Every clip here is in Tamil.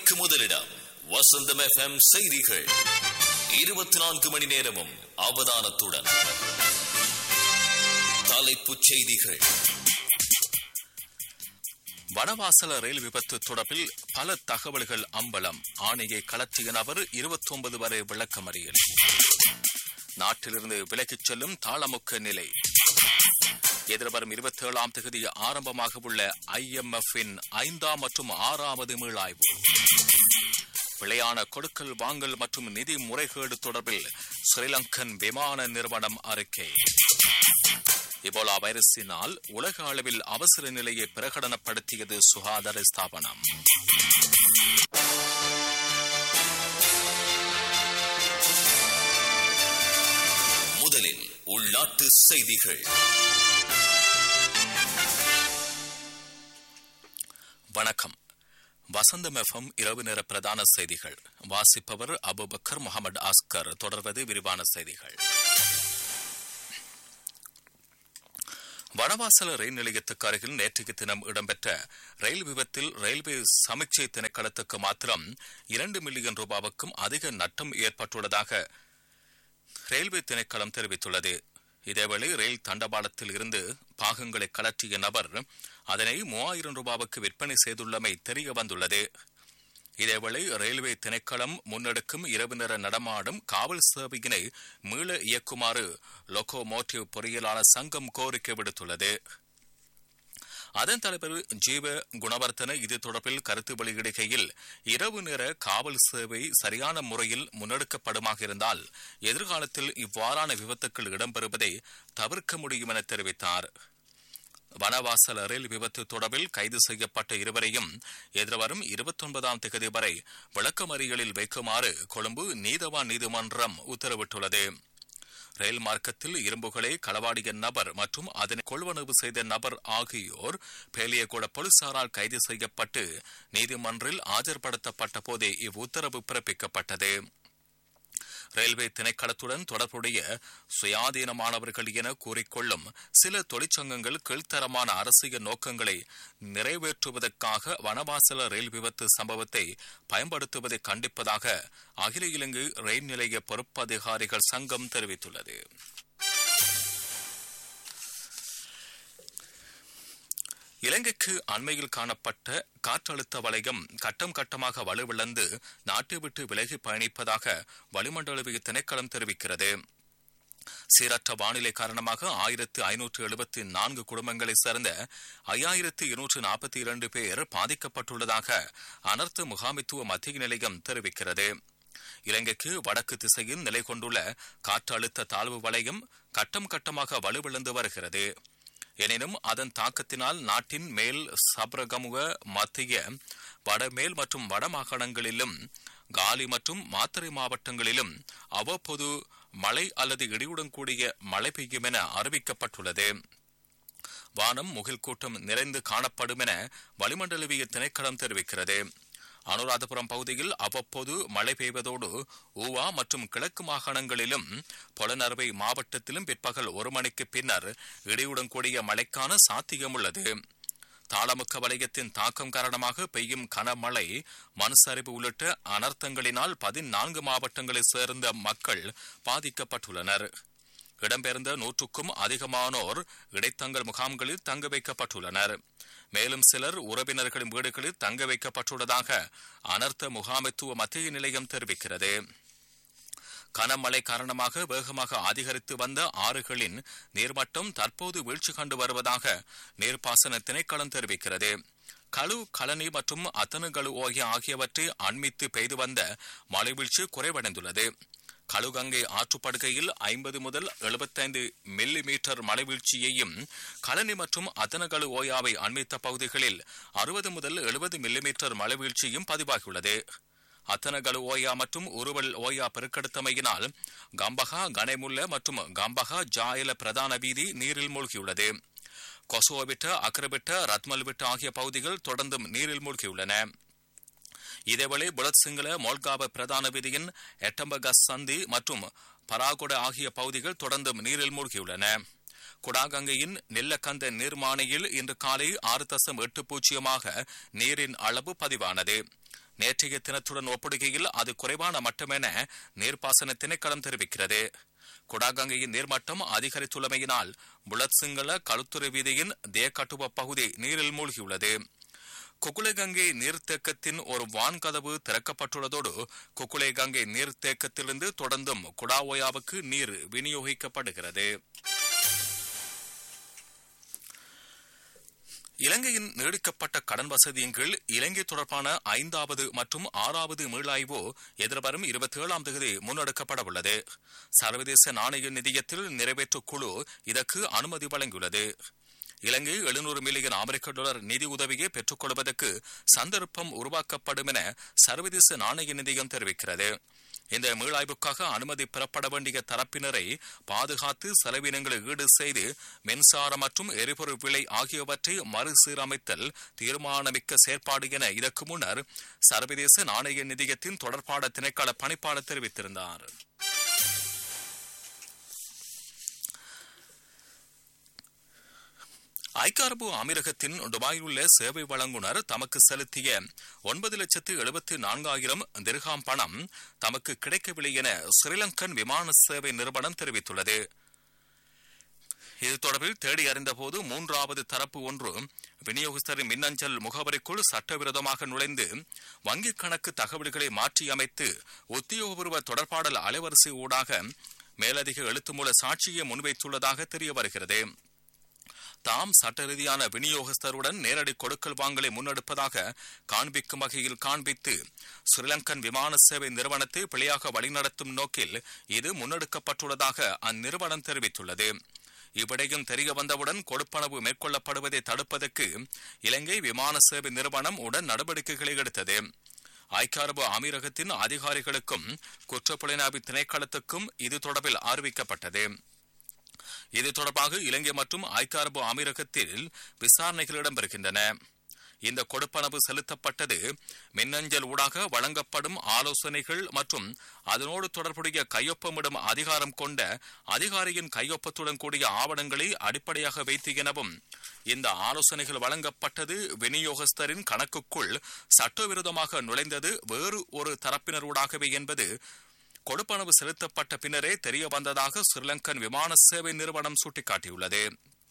செய்திகளுக்கு முதலிடம் வசந்தம் எஃப்எம் செய்திகள் இருபத்தி நான்கு மணி நேரமும் அவதானத்துடன் தலைப்புச் செய்திகள் வடவாசல ரயில் விபத்து தொடர்பில் பல தகவல்கள் அம்பலம் ஆணையை கலற்றிய நபர் இருபத்தி ஒன்பது வரை விளக்கமறியல் நாட்டிலிருந்து விலகிச் செல்லும் தாளமுக்க நிலை எதிர்வரும் இருபத்தி ஏழாம் தேதி ஆரம்பமாக உள்ள ஐஎம்எஃப் இன் ஐந்தாம் மற்றும் ஆறாவது மீளாய்வு பிழையான கொடுக்கல் வாங்கல் மற்றும் நிதி முறைகேடு தொடர்பில் ஸ்ரீலங்கன் விமான நிறுவனம் அறிக்கை இபோலா வைரஸினால் உலக அளவில் அவசர நிலையை பிரகடனப்படுத்தியது சுகாதார ஸ்தாபனம் முதலில் உள்நாட்டு செய்திகள் வணக்கம் வசந்தம் எஃப்எம் இரவு நேர பிரதான செய்திகள் வாசிப்பவர் அபுபக்கர் முகமது ஆஸ்கர் தொடர்வது விரிவான செய்திகள் வடவாசல ரயில் நிலையத்துக்கு அருகில் நேற்றைய தினம் இடம்பெற்ற ரயில் விபத்தில் ரயில்வே சமீட்சை திணைக்களத்துக்கு மாத்திரம் இரண்டு மில்லியன் ரூபாவுக்கும் அதிக நட்டம் ஏற்பட்டுள்ளதாக ரயில்வே திணைக்களம் தெரிவித்துள்ளது இதேவேளை ரயில் தண்டவாளத்தில் இருந்து பாகங்களை கலற்றிய நபர் அதனை மூவாயிரம் ரூபாவுக்கு விற்பனை செய்துள்ளமை தெரிய வந்துள்ளது இதேவேளை ரயில்வே திணைக்களம் முன்னெடுக்கும் இரவு நேர நடமாடும் காவல் சேவையினை மீள இயக்குமாறு லொகோமோட்டிவ் பொறியியலாளர் சங்கம் கோரிக்கை விடுத்துள்ளது அதன் தலைவர் ஜீவ குணவர்த்தன இது தொடர்பில் கருத்து வெளியிடுகையில் இரவு நேர காவல் சேவை சரியான முறையில் முன்னெடுக்கப்படுமாக இருந்தால் எதிர்காலத்தில் இவ்வாறான விபத்துக்கள் இடம்பெறுவதை தவிர்க்க முடியும் என தெரிவித்தார் வனவாசல் ரயில் விபத்து தொடர்பில் கைது செய்யப்பட்ட இருவரையும் எதிர்வரும் இருபத்தி ஒன்பதாம் தேதி வரை விளக்கமறியலில் வைக்குமாறு கொழும்பு நீதவான் நீதிமன்றம் உத்தரவிட்டுள்ளது ரயில் மார்க்கத்தில் இரும்புகளை களவாடிய நபர் மற்றும் அதனை கொள்வனவு செய்த நபர் ஆகியோர் பேலியகூட போலீசாரால் கைது செய்யப்பட்டு நீதிமன்றில் ஆஜர்படுத்தப்பட்ட போதே இவ்வுத்தரவு பிறப்பிக்கப்பட்டது ரயில்வே திணைக்களத்துடன் தொடர்புடைய சுயாதீனமானவர்கள் என கூறிக்கொள்ளும் சில தொழிற்சங்கங்கள் கீழ்த்தரமான அரசியல் நோக்கங்களை நிறைவேற்றுவதற்காக வனவாசல ரயில் விபத்து சம்பவத்தை பயன்படுத்துவதை கண்டிப்பதாக அகில இலங்கை ரயில் நிலைய பொறுப்பதிகாரிகள் சங்கம் தெரிவித்துள்ளது இலங்கைக்கு அண்மையில் காணப்பட்ட காற்றழுத்த வளையம் கட்டம் கட்டமாக வலுவிழந்து நாட்டை விட்டு விலகி பயணிப்பதாக வளிமண்டலவிய திணைக்களம் தெரிவிக்கிறது சீரற்ற வானிலை காரணமாக ஆயிரத்து ஐநூற்று எழுபத்தி நான்கு குடும்பங்களைச் சேர்ந்த ஐயாயிரத்து இருநூற்று நாற்பத்தி இரண்டு பேர் பாதிக்கப்பட்டுள்ளதாக அனர்த்த முகாமித்துவ மத்திய நிலையம் தெரிவிக்கிறது இலங்கைக்கு வடக்கு திசையில் நிலை கொண்டுள்ள காற்றழுத்த தாழ்வு வளையம் கட்டம் கட்டமாக வலுவிழந்து வருகிறது எனினும் அதன் தாக்கத்தினால் நாட்டின் மேல் சப்ரகமுக மத்திய வடமேல் மற்றும் வடமாகாணங்களிலும் காலி மற்றும் மாத்தறை மாவட்டங்களிலும் அவ்வப்போது மழை அல்லது இடியுடன் கூடிய மழை பெய்யும் என அறிவிக்கப்பட்டுள்ளது வானம் முகில் கூட்டம் நிறைந்து காணப்படும் என வளிமண்டலவிய திணைக்களம் தெரிவிக்கிறது அனுராதபுரம் பகுதியில் அவ்வப்போது மழை பெய்வதோடு ஊவா மற்றும் கிழக்கு மாகாணங்களிலும் பொலனறுவை மாவட்டத்திலும் பிற்பகல் ஒரு மணிக்கு பின்னர் இடியுடன் கூடிய மழைக்கான சாத்தியம் உள்ளது தாளமுக்க வலயத்தின் தாக்கம் காரணமாக பெய்யும் கனமழை மண் சரிவு உள்ளிட்ட அனர்த்தங்களினால் பதினான்கு மாவட்டங்களைச் சேர்ந்த மக்கள் பாதிக்கப்பட்டுள்ளனர் இடம்பெயர்ந்த நூற்றுக்கும் அதிகமானோர் இடைத்தங்கல் முகாம்களில் தங்க வைக்கப்பட்டுள்ளனர் மேலும் சிலர் உறவினர்களின் வீடுகளில் தங்க வைக்கப்பட்டுள்ளதாக அனர்த்த முகாமைத்துவ மத்திய நிலையம் தெரிவிக்கிறது கனமழை காரணமாக வேகமாக அதிகரித்து வந்த ஆறுகளின் நீர்மட்டம் தற்போது வீழ்ச்சி கண்டு வருவதாக நீர்ப்பாசன திணைக்களம் தெரிவிக்கிறது களு களனி மற்றும் அத்தனுகளு ஓகிய ஆகியவற்றை அண்மித்து பெய்து வந்த மழைவீழ்ச்சி குறைவடைந்துள்ளது களுகங்கை ஆற்றுப்படுகையில் ஐம்பது முதல் எழுபத்தைந்து மில்லி மீட்டர் மழைவீழ்ச்சியையும் களனி மற்றும் அதனகளு ஓயாவை அண்மித்த பகுதிகளில் அறுபது முதல் எழுபது மில்லி மீட்டர் மழைவீழ்ச்சியும் பதிவாகியுள்ளது அத்தனகளு ஓயா மற்றும் உருவல் ஓயா பெருக்கெடுத்தமையினால் கம்பகா கனைமுல்ல மற்றும் கம்பகா ஜாயல பிரதான வீதி நீரில் மூழ்கியுள்ளது கொசோவிட்ட அக்கரவிட்ட ரத்மல்விட்ட ஆகிய பகுதிகள் தொடர்ந்தும் நீரில் மூழ்கியுள்ளன இதேவேளை புலத் சிங்கள மோல்காவ பிரதான வீதியின் எட்டம்பகஸ் சந்தி மற்றும் பராகுட ஆகிய பகுதிகள் தொடர்ந்தும் நீரில் மூழ்கியுள்ளன குடாகங்கையின் நெல்லக்கந்த நீர்மானையில் இன்று காலை ஆறு தசம் எட்டு பூஜ்ஜியமாக நீரின் அளவு பதிவானது நேற்றைய தினத்துடன் ஒப்பிடுகையில் அது குறைவான மட்டமென நீர்ப்பாசன திணைக்களம் தெரிவிக்கிறது குடாகங்கையின் நீர்மட்டம் அதிகரித்துள்ளமையினால் புலத்சிங்கள களுத்துறை வீதியின் தேக்கட்டுவ பகுதி நீரில் மூழ்கியுள்ளது குக்குலேகங்கை நீர்த்தேக்கத்தின் ஒரு வான்கதவு திறக்கப்பட்டுள்ளதோடு குக்குலேகங்கை நீர்த்தேக்கத்திலிருந்து தொடர்ந்தும் குடாவோயாவுக்கு நீர் விநியோகிக்கப்படுகிறது இலங்கையின் நீடிக்கப்பட்ட கடன் வசதியின் கீழ் இலங்கை தொடர்பான ஐந்தாவது மற்றும் ஆறாவது மீளாய்வு எதிர்வரும் இருபத்தி ஏழாம் தேதி முன்னெடுக்கப்பட உள்ளது சர்வதேச நாணய நிதியத்தில் நிறைவேற்று குழு இதற்கு அனுமதி வழங்கியுள்ளது இலங்கை எழுநூறு மில்லியன் அமெரிக்க டாலர் நிதி உதவியை பெற்றுக் கொள்வதற்கு சந்தர்ப்பம் உருவாக்கப்படும் என சர்வதேச நாணய நிதியம் தெரிவிக்கிறது இந்த மீளாய்வுக்காக அனுமதி பெறப்பட வேண்டிய தரப்பினரை பாதுகாத்து செலவினங்களை ஈடு செய்து மின்சார மற்றும் எரிபொருள் விலை ஆகியவற்றை மறுசீரமைத்தல் தீர்மானமிக்க செயற்பாடு என இதற்கு முன்னர் சர்வதேச நாணய நிதியத்தின் தொடர்பாட திணைக்கள பணிப்பாளர் தெரிவித்திருந்தார் ஐக்கிய அரபு அமீரகத்தின் துபாயில் உள்ள சேவை வழங்குனர் தமக்கு செலுத்திய ஒன்பது லட்சத்து எழுபத்தி நான்காயிரம் திர்ஹாம் பணம் தமக்கு கிடைக்கவில்லை என ஸ்ரீலங்கன் விமான சேவை நிறுவனம் தெரிவித்துள்ளது இது தொடர்பில் தேடி அறிந்தபோது மூன்றாவது தரப்பு ஒன்று விநியோகஸ்தரின் மின்னஞ்சல் முகவரிக்குள் சட்டவிரோதமாக நுழைந்து வங்கிக் கணக்கு தகவல்களை மாற்றியமைத்து உத்தியோகபூர்வ தொடர்பாடல் அலைவரிசை ஊடாக மேலதிக எழுத்துமூல சாட்சியை முன்வைத்துள்ளதாக தெரிய வருகிறது தாம் சட்ட ரீதியான விநியோகஸ்தருடன் நேரடி கொடுக்கல் வாங்கலை முன்னெடுப்பதாக காண்பிக்கும் வகையில் காண்பித்து ஸ்ரீலங்கன் விமான சேவை நிறுவனத்தை பிழையாக வழிநடத்தும் நோக்கில் இது முன்னெடுக்கப்பட்டுள்ளதாக அந்நிறுவனம் தெரிவித்துள்ளது இவ்விடயம் தெரிய வந்தவுடன் கொடுப்பனவு மேற்கொள்ளப்படுவதை தடுப்பதற்கு இலங்கை விமான சேவை நிறுவனம் உடன் நடவடிக்கைகளை எடுத்தது ஐக்கிய அரபு அமீரகத்தின் அதிகாரிகளுக்கும் குற்றப்புலனாய்வு திணைக்களத்துக்கும் இது தொடர்பில் அறிவிக்கப்பட்டது இது தொடர்பாக இலங்கை மற்றும் ஐக்கிய அரபு அமீரகத்தில் விசாரணைகள் இடம்பெறுகின்றன இந்த கொடுப்பனவு செலுத்தப்பட்டது மின்னஞ்சல் ஊடாக வழங்கப்படும் ஆலோசனைகள் மற்றும் அதனோடு தொடர்புடைய கையொப்பமிடும் அதிகாரம் கொண்ட அதிகாரியின் கையொப்பத்துடன் கூடிய ஆவணங்களை அடிப்படையாக வைத்து எனவும் இந்த ஆலோசனைகள் வழங்கப்பட்டது விநியோகஸ்தரின் கணக்குக்குள் சட்டவிரோதமாக நுழைந்தது வேறு ஒரு தரப்பினரூடாகவே என்பது கொடுப்பனவு செலுத்தப்பட்ட பின்னரே தெரிய வந்ததாக ஸ்ரீலங்கன் விமான சேவை நிறுவனம் சுட்டிக்காட்டியுள்ளது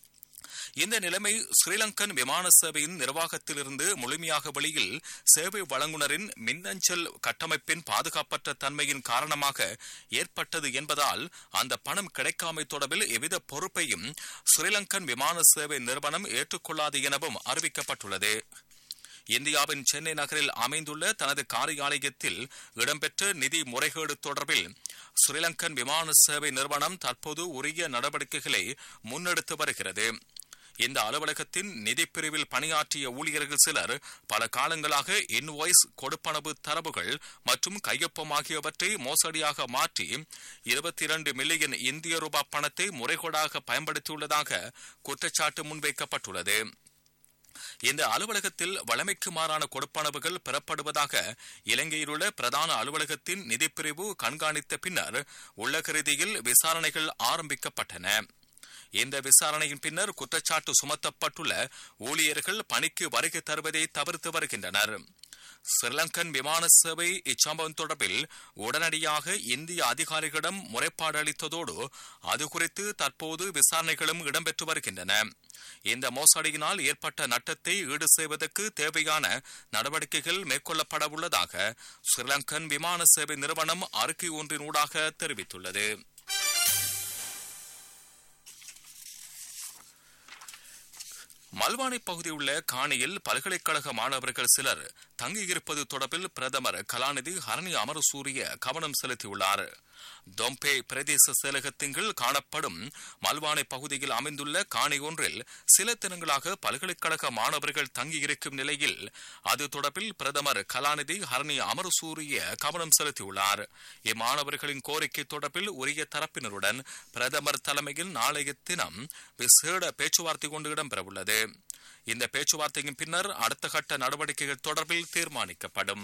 இந்த நிலைமை ஸ்ரீலங்கன் விமான சேவையின் நிர்வாகத்திலிருந்து முழுமையாக வெளியில் சேவை வழங்குனரின் மின்னஞ்சல் கட்டமைப்பின் பாதுகாப்பற்ற தன்மையின் காரணமாக ஏற்பட்டது என்பதால் அந்த பணம் கிடைக்காமை தொடர்பில் எவ்வித பொறுப்பையும் ஸ்ரீலங்கன் விமான சேவை நிறுவனம் ஏற்றுக்கொள்ளாது எனவும் அறிவிக்கப்பட்டுள்ளது இந்தியாவின் சென்னை நகரில் அமைந்துள்ள தனது காரியாலயத்தில் இடம்பெற்ற நிதி முறைகேடு தொடர்பில் ஸ்ரீலங்கன் விமான சேவை நிறுவனம் தற்போது உரிய நடவடிக்கைகளை முன்னெடுத்து வருகிறது இந்த அலுவலகத்தின் நிதிப்பிரிவில் பணியாற்றிய ஊழியர்கள் சிலர் பல காலங்களாக இன்வாய்ஸ் கொடுப்பனவு தரவுகள் மற்றும் கையொப்பம் ஆகியவற்றை மோசடியாக மாற்றி இருபத்தி இரண்டு மில்லியன் இந்திய ரூபாய் பணத்தை முறைகேடாக பயன்படுத்தியுள்ளதாக குற்றச்சாட்டு முன்வைக்கப்பட்டுள்ளது இந்த அலுவலகத்தில் வழமைக்கு மாறான கொடுப்பனவுகள் பெறப்படுவதாக இலங்கையில் உள்ள பிரதான அலுவலகத்தின் நிதிப்பிரிவு கண்காணித்த பின்னர் உள்ளக ரீதியில் விசாரணைகள் ஆரம்பிக்கப்பட்டன இந்த விசாரணையின் பின்னர் குற்றச்சாட்டு சுமத்தப்பட்டுள்ள ஊழியர்கள் பணிக்கு வருகை தருவதை தவிர்த்து வருகின்றனர் ஸ்ரீலங்கன் விமான சேவை இச்சம்பவம் தொடர்பில் உடனடியாக இந்திய அதிகாரிகளிடம் முறைப்பாடு அளித்ததோடு அது குறித்து தற்போது விசாரணைகளும் இடம்பெற்று வருகின்றன இந்த மோசடியினால் ஏற்பட்ட நட்டத்தை ஈடு செய்வதற்கு தேவையான நடவடிக்கைகள் மேற்கொள்ளப்பட உள்ளதாக ஸ்ரீலங்கன் விமான சேவை நிறுவனம் அறிக்கை ஒன்றினூடாக தெரிவித்துள்ளது மல்வானை பகுதியில் உள்ள காணியில் பல்கலைக்கழக மாணவர்கள் சிலர் தங்கியிருப்பது தொடர்பில் பிரதமர் கலாநிதி ஹரணி அமரசூரிய கவனம் செலுத்தியுள்ளார் தொம்பே பிரதேச செயலகத்தின் கீழ் காணப்படும் மல்வானை பகுதியில் அமைந்துள்ள காணி ஒன்றில் சில தினங்களாக பல்கலைக்கழக மாணவர்கள் தங்கியிருக்கும் நிலையில் அது தொடர்பில் பிரதமர் கலாநிதி ஹரணி அமரசூரிய கவனம் செலுத்தியுள்ளார் இம்மாணவர்களின் கோரிக்கை தொடர்பில் உரிய தரப்பினருடன் பிரதமர் தலைமையில் நாளைய தினம் விசேட பேச்சுவார்த்தை கொண்டு இடம்பெறவுள்ளது இந்த பேச்சுவார்த்தையின் பின்னர் அடுத்த கட்ட நடவடிக்கைகள் தொடர்பில் தீர்மானிக்கப்படும்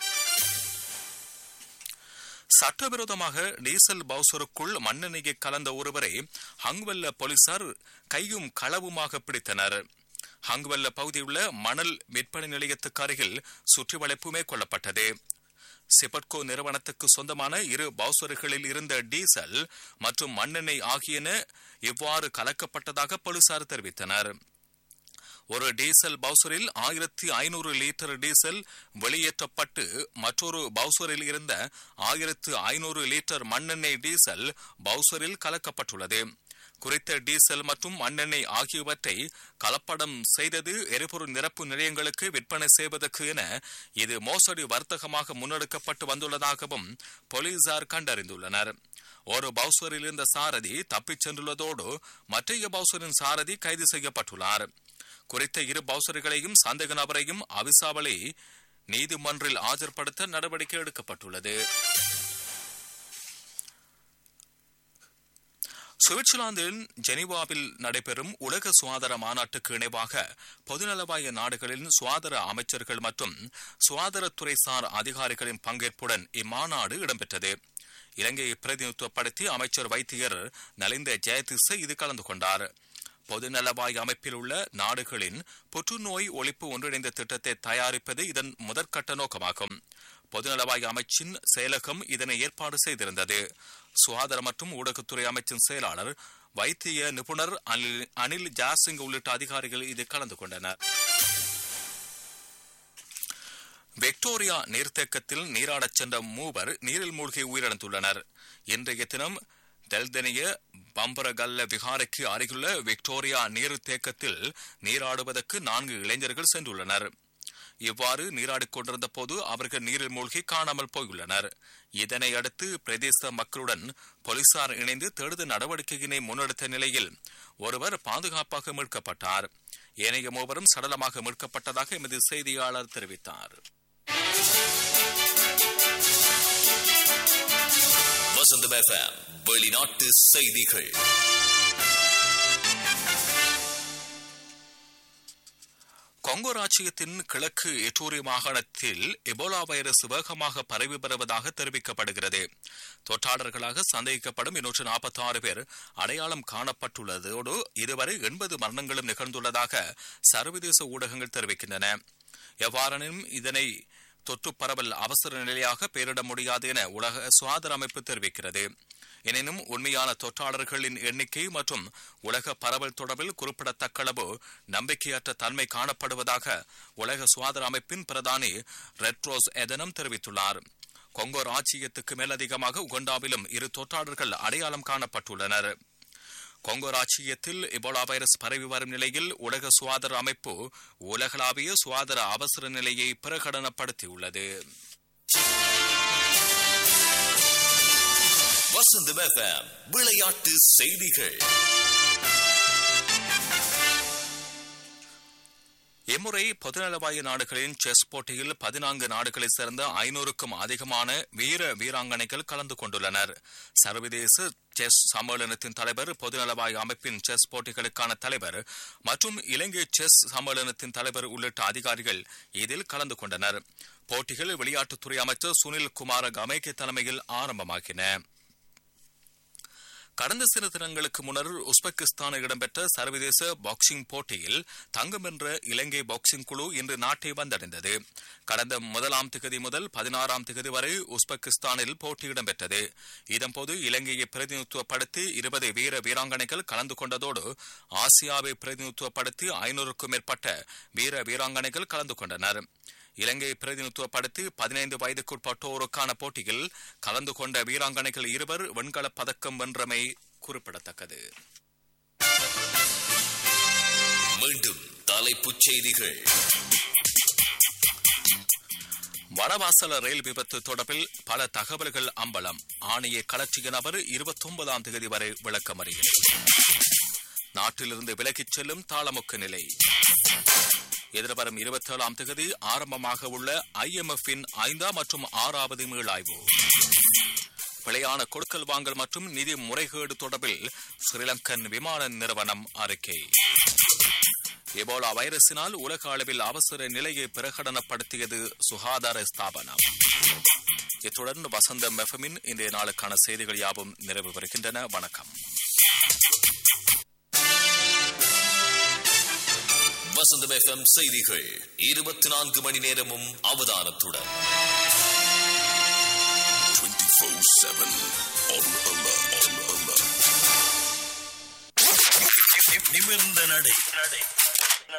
சட்டவிரோதமாக டீசல் பவுசருக்குள் மண்ணெண்ணெயை கலந்த ஒருவரை ஹங்வெல்ல போலீசார் கையும் களவுமாக பிடித்தனர் ஹங்குவல்ல பகுதியுள்ள மணல் விற்பனை நிலையத்துக்கு அருகில் சுற்றி வளைப்பு மேற்கொள்ளப்பட்டது சிபட்கோ நிறுவனத்துக்கு சொந்தமான இரு பவுசர்களில் இருந்த டீசல் மற்றும் மண்ணெண்ணெய் ஆகியன இவ்வாறு கலக்கப்பட்டதாக போலீசார் தெரிவித்தனர் ஒரு டீசல் பவுசரில் ஆயிரத்தி ஐநூறு லிட்டர் டீசல் வெளியேற்றப்பட்டு மற்றொரு பவுசரில் இருந்த ஆயிரத்து ஐநூறு லிட்டர் மண்ணெண்ணெய் டீசல் பவுசரில் கலக்கப்பட்டுள்ளது குறித்த டீசல் மற்றும் மண்ணெண்ணெய் ஆகியவற்றை கலப்படம் செய்தது எரிபொருள் நிரப்பு நிலையங்களுக்கு விற்பனை செய்வதற்கு என இது மோசடி வர்த்தகமாக முன்னெடுக்கப்பட்டு வந்துள்ளதாகவும் போலீசார் கண்டறிந்துள்ளனர் ஒரு பவுசரில் இருந்த சாரதி தப்பிச் சென்றுள்ளதோடு மற்றைய பவுசரின் சாரதி கைது செய்யப்பட்டுள்ளார் குறித்த இரு பவுசர்களையும் சந்தேக நபரையும் அவிசாவளை நீதிமன்றில் ஆஜர்படுத்த நடவடிக்கை எடுக்கப்பட்டுள்ளது சுவிட்சர்லாந்தின் ஜெனீவாவில் நடைபெறும் உலக சுகாதார மாநாட்டுக்கு இணைவாக பொதுநலவாய நாடுகளின் சுகாதார அமைச்சர்கள் மற்றும் சுகாதாரத்துறை சார் அதிகாரிகளின் பங்கேற்புடன் இம்மாநாடு இடம்பெற்றது இலங்கையை பிரதிநிதித்துவப்படுத்தி அமைச்சர் வைத்தியர் நலிந்த ஜெயதிச இது கலந்து கொண்டார் பொதுநலவாய் அமைப்பில் உள்ள நாடுகளின் புற்றுநோய் ஒழிப்பு ஒன்றிணைந்த திட்டத்தை தயாரிப்பது இதன் முதற்கட்ட நோக்கமாகும் பொதுநலவாய் அமைச்சின் செயலகம் இதனை ஏற்பாடு செய்திருந்தது சுகாதார மற்றும் ஊடகத்துறை அமைச்சின் செயலாளர் வைத்திய நிபுணர் அனில் அனில் ஜாசிங் உள்ளிட்ட அதிகாரிகள் இதில் கலந்து கொண்டனர் விக்டோரியா நீர்த்தேக்கத்தில் நீராடச் சென்ற மூவர் நீரில் மூழ்கி உயிரிழந்துள்ளனர் இன்றைய தினம் தெல்தனிய பம்பரகல்ல விகாரைக்கு அருகிலுள்ள விக்டோரியா நீர்த்தேக்கத்தில் நீராடுவதற்கு நான்கு இளைஞர்கள் சென்றுள்ளனர் இவ்வாறு நீராடிக் கொண்டிருந்த போது அவர்கள் நீரில் மூழ்கி காணாமல் போயுள்ளனர் இதனை அடுத்து பிரதேச மக்களுடன் போலீசார் இணைந்து தேடுதல் நடவடிக்கையினை முன்னெடுத்த நிலையில் ஒருவர் பாதுகாப்பாக மீட்கப்பட்டார் ஏனைய மூவரும் சடலமாக மீட்கப்பட்டதாக எமது செய்தியாளர் தெரிவித்தார் வசந்தம் எஃப்எம் வெளிநாட்டு செய்திகள் கொங்கோ ராச்சியத்தின் கிழக்கு எட்டூரி மாகாணத்தில் எபோலா வைரஸ் வேகமாக பரவி வருவதாக தெரிவிக்கப்படுகிறது தொற்றாளர்களாக சந்தேகிக்கப்படும் இருநூற்று நாற்பத்தி ஆறு பேர் அடையாளம் காணப்பட்டுள்ளதோடு இதுவரை எண்பது மரணங்களும் நிகழ்ந்துள்ளதாக சர்வதேச ஊடகங்கள் தெரிவிக்கின்றன எவ்வாறெனும் இதனை தொற்று பரவல் அவசர நிலையாக பெயரிட முடியாது என உலக சுகாதார அமைப்பு தெரிவிக்கிறது எனினும் உண்மையான தொற்றாளர்களின் எண்ணிக்கை மற்றும் உலக பரவல் தொடர்பில் குறிப்பிடத்தக்க அளவு நம்பிக்கையற்ற தன்மை காணப்படுவதாக உலக சுகாதார அமைப்பின் பிரதானி ரெட்ரோஸ் எதனம் தெரிவித்துள்ளார் கொங்கோ ராச்சியத்துக்கு மேலதிகமாக உகண்டாவிலும் இரு தொற்றாளர்கள் அடையாளம் காணப்பட்டுள்ளனர் கொங்கோ ராச்சியத்தில் இபோலா வைரஸ் பரவி வரும் நிலையில் உலக சுகாதார அமைப்பு உலகளாவிய சுகாதார அவசர நிலையை பிரகடனப்படுத்தியுள்ளது வசந்தம் எஃப்எம் விளையாட்டு செய்திகள் இம்முறை பொதுநலவாய நாடுகளின் செஸ் போட்டியில் பதினான்கு நாடுகளைச் சேர்ந்த ஐநூறுக்கும் அதிகமான வீர வீராங்கனைகள் கலந்து கொண்டுள்ளனர் சர்வதேச செஸ் சம்மேளனத்தின் தலைவர் பொதுநலவாய அமைப்பின் செஸ் போட்டிகளுக்கான தலைவர் மற்றும் இலங்கை செஸ் சம்மேளனத்தின் தலைவர் உள்ளிட்ட அதிகாரிகள் இதில் கலந்து கொண்டனர் போட்டிகள் விளையாட்டுத்துறை அமைச்சர் சுனில் குமார கமேகே தலைமையில் ஆரம்பமாகின கடந்த சில தினங்களுக்கு முன்னர் உஸ்பெகிஸ்தானில் இடம்பெற்ற சர்வதேச பாக்ஸிங் போட்டியில் தங்கம் வென்ற இலங்கை பாக்ஸிங் குழு இன்று நாட்டை வந்தடைந்தது கடந்த முதலாம் திகதி முதல் பதினாறாம் திகதி வரை உஸ்பெகிஸ்தானில் போட்டி இடம்பெற்றது இதன்போது இலங்கையை பிரதிநிதித்துவப்படுத்தி இருபது வீர வீராங்கனைகள் கலந்து கொண்டதோடு ஆசியாவை பிரதிநிதித்துவப்படுத்தி ஐநூறுக்கும் மேற்பட்ட வீர வீராங்கனைகள் கலந்து கொண்டனர் இலங்கை பிரதிநிதித்துவப்படுத்தி பதினைந்து வயதுக்குட்பட்டோருக்கான போட்டியில் கலந்து கொண்ட வீராங்கனைகள் இருவர் வெண்கலப் பதக்கம் வென்றமை குறிப்பிடத்தக்கது மீண்டும் தலைப்புச் செய்திகள் வடவாசல ரயில் விபத்து தொடர்பில் பல தகவல்கள் அம்பலம் ஆணையை கலற்றிய நபர் இருபத்தி ஒன்பதாம் தேதி வரை விளக்கமறியல் நாட்டிலிருந்து விலகிச் செல்லும் தாளமுக்க நிலை எதிர்வரும் இருபத்தி ஏழாம் தேதி ஆரம்பமாக உள்ள ஐஎம்எஃப்பின் ஐந்தாம் மற்றும் ஆறாவது மீளாய்வு பிழையான கொடுக்கல் வாங்கல் மற்றும் நிதி முறைகேடு தொடர்பில் ஸ்ரீலங்கன் விமான நிறுவனம் அறிக்கை எபோலா வைரஸினால் உலக அளவில் அவசர நிலையை பிரகடனப்படுத்தியது சுகாதார ஸ்தாபனம் இத்துடன் வசந்தம் எஃப்எம்மின் இன்றைய நாளுக்கான செய்திகள் யாவும் நிறைவு பெறுகின்றன வணக்கம் வசந்தம் எஃப்எம் செய்திகள் இருபத்தி நான்கு மணி நேரமும் அவதானத்துடன் 24-7 on alert. On alert. நிமிர்ந்த நடை